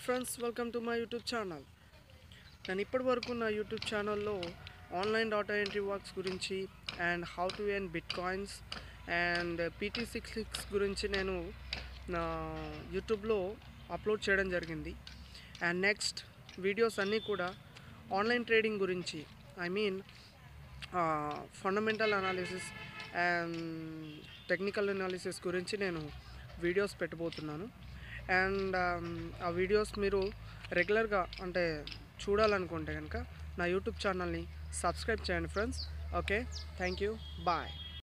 friends welcome to my YouTube channel నేను ఇప్పటి వరకు నా యూట్యూబ్ ఛానల్లో ఆన్లైన్ డాటా ఎంట్రీ వర్క్స్ గురించి and how to earn bitcoins and PT six six గురించి నేను నా యూట్యూబ్లో అప్లోడ్ చేయడం జరిగింది అండ్ నెక్స్ట్ వీడియోస్ అన్నీ కూడా ఆన్లైన్ ట్రేడింగ్ గురించి I mean fundamental analysis and technical analysis గురించి నేను వీడియోస్ పెట్టబోతున్నాను అండ్ ఆ వీడియోస్ మీరు రెగ్యులర్గా అంటే చూడాలనుకుంటే కనుక నా యూట్యూబ్ ఛానల్ని సబ్స్క్రైబ్ చేయండి friends okay thank you bye